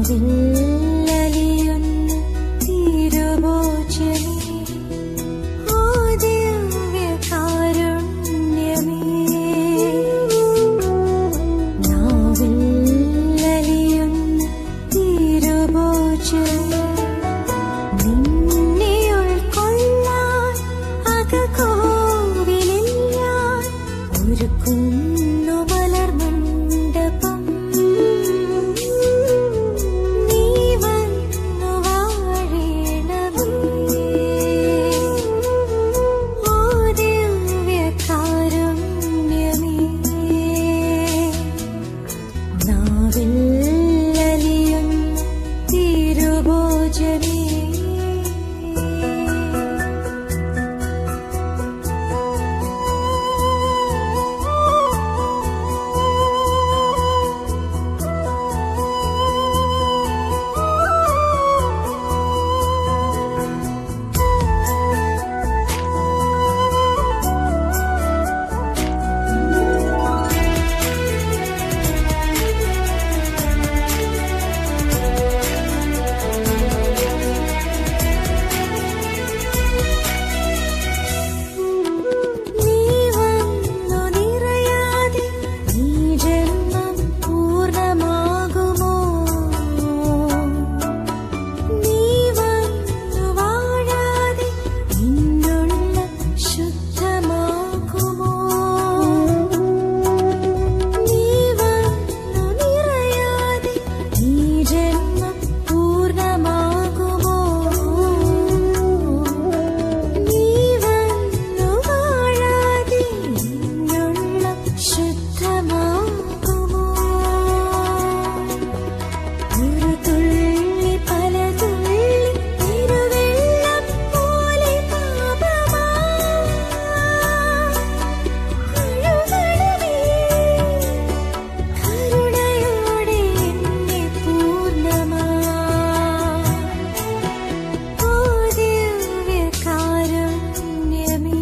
നാവില്ലലിയുന്ന തിരുവോചനേ ഓ ദിവ്യകാരുണ്യമേ നാവില്ലലിയുന്ന തിരുവോചനേ നിന്നെ ഉൾക്കൊള്ളാൻ അകകോവിലിൽ ഞാൻ ഒരുക്കുന്നു മലർമണ്ഡപം നീ വന്നു വാഴേണമേ ഓ ദിവ്യകാരുണ്യമേ നാവില്ലലിയുന്ന തിരുഭോജനേ നീ വന്നു നിറയാതെ നീ ജന്മം പൂർണ്ണമാകുമോ നീ വന്നു വാഴാതെ നിന്നുള്ള ശുദ്ധമാകുമോ നീ വന്നു നിറയാതെ നീ ജന്മം പൂർണ്ണമാകുമോ നീ വന്നു വാഴാതെ നിന്നുള്ള ശുദ്ധമാകുമോ ഒരു തുള്ളി പല തുള്ളി തിരുവെള്ളം പോലെ പാപമാ കഴുകണമേ കരുണയോടെ എന്നെ പൂർണ്ണമാ ഓ ദിവ്യകാരുണ്യമേ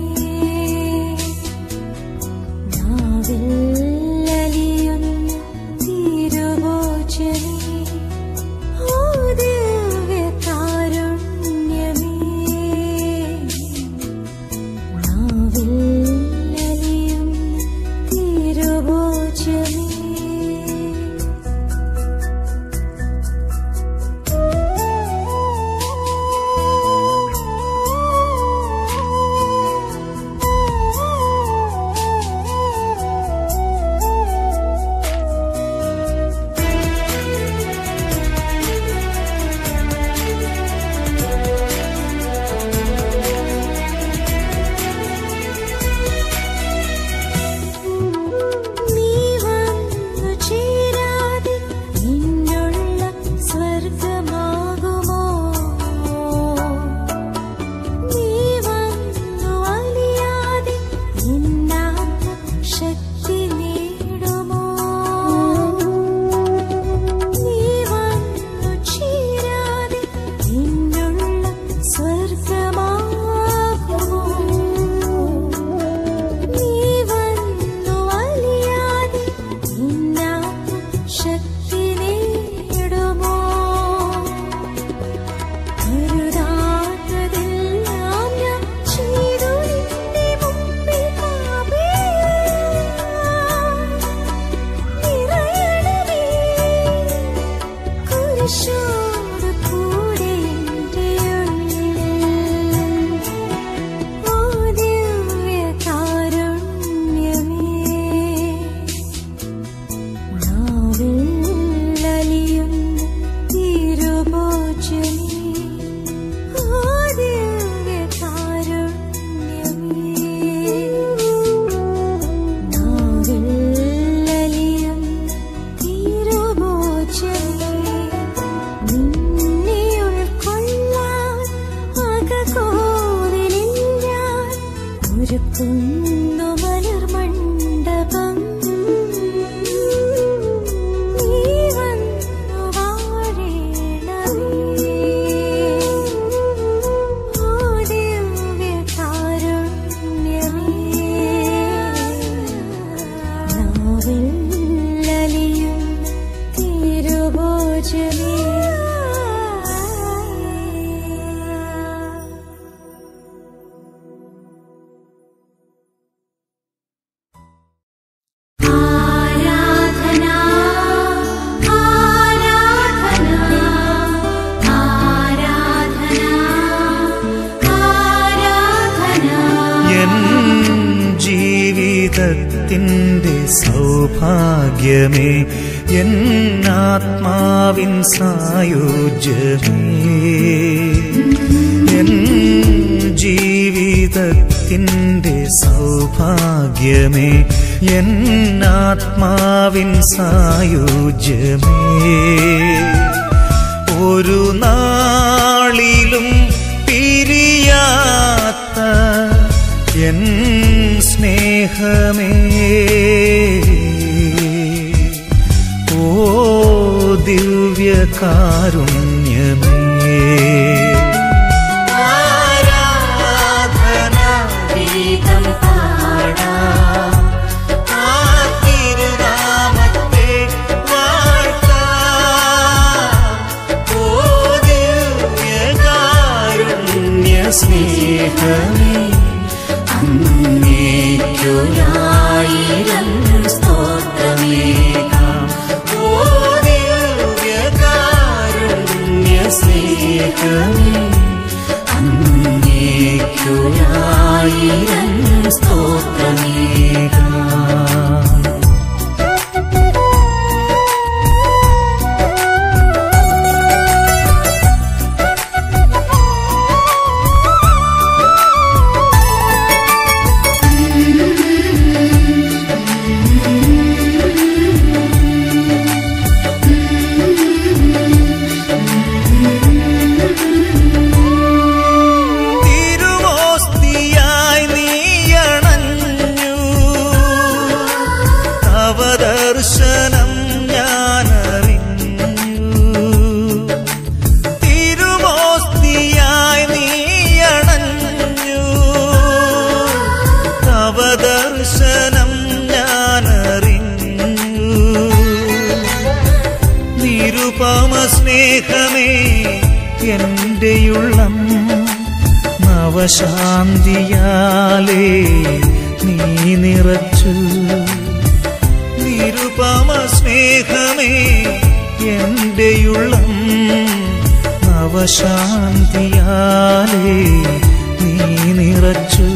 നാവില്ലലിയുന്ന തിരുവോചനേ ഓ ദിവ്യകാരുണ്യമേ നാവില്ലലിയുന്ന തിരുവോചനേ നീ വന്നു ചേരാതെ നിന്നുള്ള സ്വർഗമാകുമോ നീ വന്നു അലിയാതെ നിന്നാത്ത ശക്തി നേടുമോ നീ വന്നു ചേരാതെ നിന്നുള്ള സ്വർഗമാകുമോ നീ വന്നു അലിയാതെ നിന്നാത്ത ശക്തി നേടുമോ കരുതാത്തതെല്ലാം ഞാൻ ചെയ്തു നിന്റെ മുമ്പിൽ പാപേ നിറയണമേ കുരിശോട് കൂടെ എൻ്റെ ഉള്ളിൽ ഓ ദിവ്യകാരുണ്യമേ നാവില്ലലിയുന്ന തിരുഭോജനേ ഓ ദിവ്യകാരുണ്യമേ നാവില്ലലിയുന്ന തിരുഭോജനേ നിന്നെ ഉൾക്കൊള്ളാൻ അകകോവിലിൽ ഞാൻ ഒരുക്കുന്നു മലർമണ്ഡപം നീ വന്നു വാഴേണമേ ഓ ദിവ്യകാരുണ്യമേ നാവില്ലലിയുന്ന തിരുഭോജനേ സൗഭാഗ്യമേ എന്നാത്മാവിൻ സായുജ്യമേ എൻ ജീവിതത്തിൻ്റെ സൗഭാഗ്യമേ എന്നാത്മാവിൻ സായുജ്യമേ ഒരു നാളിലും പിരിയാത്ത എൻ സ്നേഹമേ ഓ ദിവ്യകാരുണ്യമേ ഗീതം പാടാം ആ തിരുനാമത്തെ വാഴ്ത്താം. ഓ ദിവ്യകാരുണ്യ സ്നേഹമേ അങ്ങേക്കൊരായിരം സ്തോത്രമേകാം ഓ ദിവ്യകാരുണ്യ സ്നേഹമേ അങ്ങേക്കൊരായിരം സ്തോത്രമേകാം തിരുവോസ്തിയായി നീയണഞ്ഞു തവ ദർശനം ഞാനറിഞ്ഞു തിരുവോസ്തിയായി നീയണഞ്ഞു തവ ദർശനം ഞാനറിഞ്ഞു നിരുപമ സ്നേഹമേ എന്റെയുള്ളം നവശാന്തിയാലേ നീ നിറച്ചു നിരുപമ സ്നേഹമേ എന്റെയുള്ളം നവശാന്തിയാലേ നീ നിറച്ചു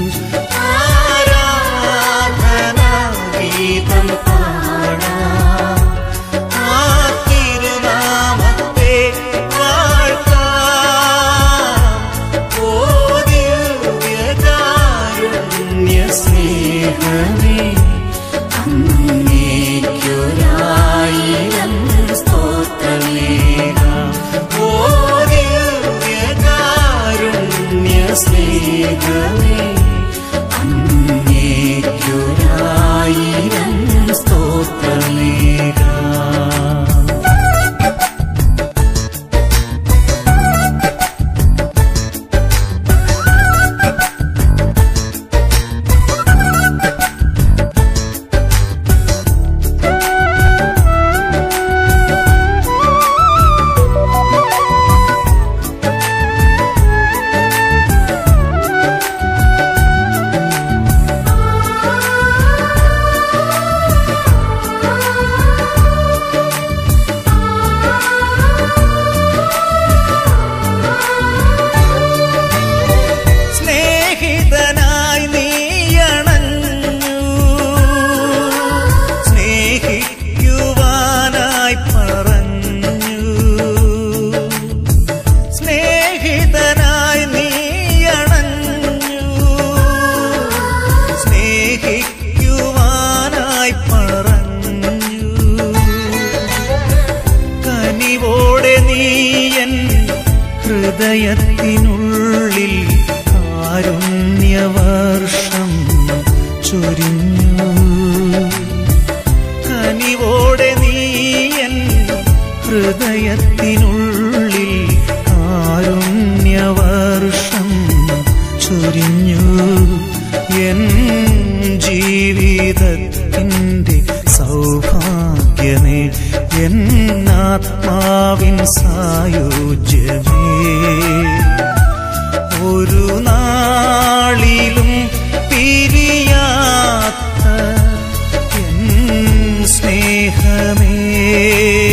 ആരാധനാ ഗീതം പാടാം ആ തിരുനാമത്തെ വാഴ്ത്താം. ഓ ദിവ്യകാരുണ്യ സ്നേഹമേ അങ്ങേക്കൊരായിരം സ്തോത്രമേകാം ഓ ദിവ്യകാരുണ്യ സ്നേഹമേ അങ്ങേക്കൊരായിരം സ്തോത്രമേകാം സ്നേഹിതനായി നീയണഞ്ഞു സ്നേഹിക്കുവാനായി പറഞ്ഞു സ്നേഹിതനായി നീയണഞ്ഞു സ്നേഹിക്കുവാനായി പറഞ്ഞു കനിവോടെ നീയൻ ഹൃദയത്തിനുള്ളിൽ കാരുണ്യവർഷം ചൊരിഞ്ഞു കനിവോടെ നീയൻ ഹൃദയത്തിനുള്ളിൽ കാരുണ്യവർഷം ചൊരിഞ്ഞു എൻ ജീവിതത്തിൻ്റെ സൗഭാഗ്യമേ എന്നാത്മാവിൻ സായുജ്യമേ ഒരു നാളിലും പിരിയാത്ത എൻ സ്നേഹമേ